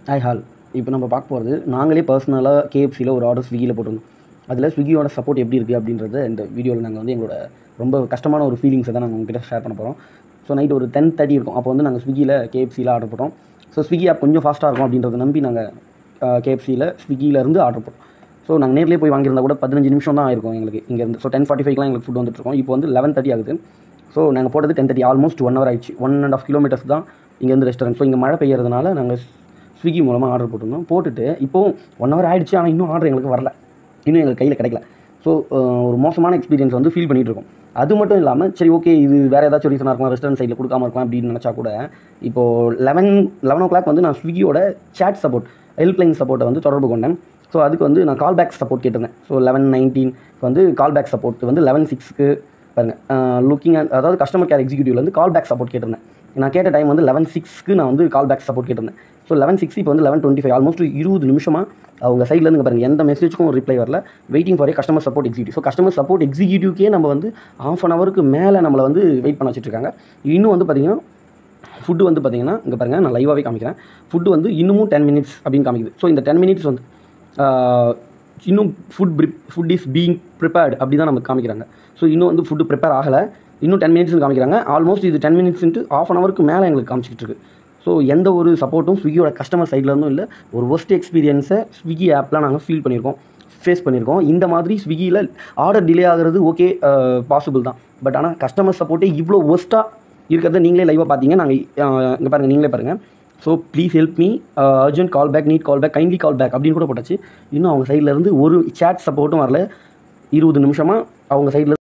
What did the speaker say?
hi hall இப்போ நம்ம பார்க்க போகிறது நாங்களே பர்சனலாக கேஎஃப்சியில் ஒரு ஆர்டர் ஸ்விக்கியில் போட்டிருந்தோம் அதில் ஸ்விக்கியோட சப்போர்ட் எப்படி இருக்குது அப்படின்றத இந்த வீடியோவில் நாங்கள் வந்து எங்களோட ரொம்ப கஷ்டமான ஒரு ஃபீலிங்ஸை தான் நாங்கள் உங்ககிட்ட ஷேர் பண்ண போகிறோம் ஸோ நைட் ஒரு டென் தேர்ட்டி இருக்கும் அப்போ வந்து நாங்கள் ஸ்விக்கியில் கேஎஃப்சியில் ஆர்டர் போட்டோம் ஸோ ஸ்விக்கி ஆப் கொஞ்சம் ஃபாஸ்ட்டாக இருக்கும் அப்படின்றத நம்பி நாங்கள் கேஎஃப்சியில் ஸ்விக்கியிலேருந்து ஆர்டர் போட்டோம் ஸோ நாங்கள் நேர்லேயே போய் வாங்கியிருந்தா கூட பதினஞ்சு நிமிஷம் தான் ஆயிருக்கும் எங்களுக்கு இங்கேருந்து ஸோ டென் ஃபார்ட்டி ஃபைவ்லாம் எங்களுக்கு ஃபுட் வந்துட்டுருக்கோம் இப்போ வந்து லெவன் தேர்ட்டி ஆகுது ஸோ நாங்கள் போட்டது ten thirty almost one hour ஆயிடுச்சு ஒன் அண்ட் ஆஃப் கிலோமீட்டர்ஸ் தான் இங்கேருந்து ரெஸ்டாரண்ட் ஸோ இங்கே மழை பெய்யறதுனால நாங்கள் ஸ்விக்கி மூலமாக ஆர்டர் போட்டிருந்தோம் போட்டுட்டு இப்போவும் ஒன் ஹவர் ஆயிடுச்சு ஆனால் இன்னும் ஆர்டர் எங்களுக்கு வரல இன்னும் எங்களுக்கு கையில் கிடைக்கல ஸோ ஒரு மோசமான எக்ஸ்பீரியன்ஸ் வந்து ஃபீல் பண்ணிகிட்டு இருக்கோம் அது மட்டும் இல்லாமல் சரி ஓகே இது வேறு ஏதாச்சும் ரீசனாக இருக்கலாம் ரெஸ்டாரண்ட் சைடில் கொடுக்காம இருக்கலாம் அப்படின்னு நினச்சா கூட இப்போது லெவன் லெவன் ஓ கிளாக் வந்து நான் ஸ்விக்கியோட சேட் சப்போர்ட் ஹெல்ப்லைன் சப்போர்ட்டை வந்து தொடர்பு கொண்டேன் ஸோ அதுக்கு வந்து நான் கால் பேக் சப்போர்ட் கேட்டிருந்தேன் ஸோ லெவன் நைன்டீன் வந்து கால் பேக் சப்போர்ட் வந்து லெவன் சிக்ஸ்க்கு பாருங்கள் லுக்கிங் அட் அதாவது கஸ்டமர் கேர் எக்ஸிக்யூட்டிவ்ல வந்து கால் பேக் சப்போர்ட் கேட்டிருந்தேன் நான் கேட்ட டைம் வந்து லெவன் சிக்ஸ்க்கு நான் வந்து கால் பேக் சப்போர்ட் கேட்டிருந்தேன் ஸோ லெவன் சிக்ஸ் இப்போ வந்து லெவன் டுவெண்ட்டி ஃபைவ் ஆல்மோஸ்ட் இருபது நிமிஷமாக அவங்க சைட்லேருந்து பாருங்கள் எந்த மெசேஜுக்கும் ரிப்ளை வரல waiting for a customer support executive so customer support எக்ஸிக்யூட்டிவ்க்கே நம்ம வந்து ஆஃப் அன் ஹவருக்கு மேலே நம்மளை வந்து வெயிட் பண்ண வச்சுட்ருக்காங்க இன்னும் வந்து பார்த்திங்கன்னா ஃபுட்டு வந்து பார்த்திங்கன்னா இங்கே பாருங்கள் நான் லைவாகவே காமிக்கிறேன் ஃபுட்டு வந்து இன்னமும் டென் மினிட்ஸ் அப்படின்னு காமிக்குது ஸோ இந்த டென் மினிட்ஸ் வந்து ஆஹ், இன்னும் food prep food is being prepared அப்படி தான் நமக்கு காமிக்கிறாங்க ஸோ இன்னும் வந்து ஃபுட்டு ப்ரிப்பேர் ஆகலை இன்னும் டென் மினிட்ஸ்னு காமிக்கிறாங்க ஆல்மோஸ்ட் இது டென் மினிட்ஸ்ன்ட்டு ஆஃப் அன் ஹவருக்கு மேலே எங்களுக்கு காமிச்சிட்டு இருக்கு ஸோ எந்த ஒரு சப்போர்ட்டும் ஸ்விக்கியோட கஸ்டமர் சைட்லேருந்தும் இல்லை ஒரு ஒஸ்ட் எக்ஸ்பீரியன்ஸை ஸ்விக்கி ஆப்பில் நாங்கள் ஃபீல் பண்ணியிருக்கோம் ஃபேஸ் பண்ணியிருக்கோம் இந்த மாதிரி ஸ்விக்கியில் ஆர்டர் டிலே ஆகிறது ஓகே பாசிபிள் தான் பட் ஆனால் கஸ்டமர் சப்போர்ட்டே இவ்வளோ ஒஸ்ட்டாக இருக்கிறத நீங்களே லைவாக பார்த்தீங்க நாங்கள் இங்கே பாருங்கள் நீங்களே பாருங்கள் so please help me urgent call back need call back kindly call back அப்படின்னு கூட போட்டாச்சு இன்னும் அவங்க சைடில் இருந்து ஒரு சேட் சப்போர்ட்டும் வரல இருபது நிமிஷமாக அவங்க சைடில்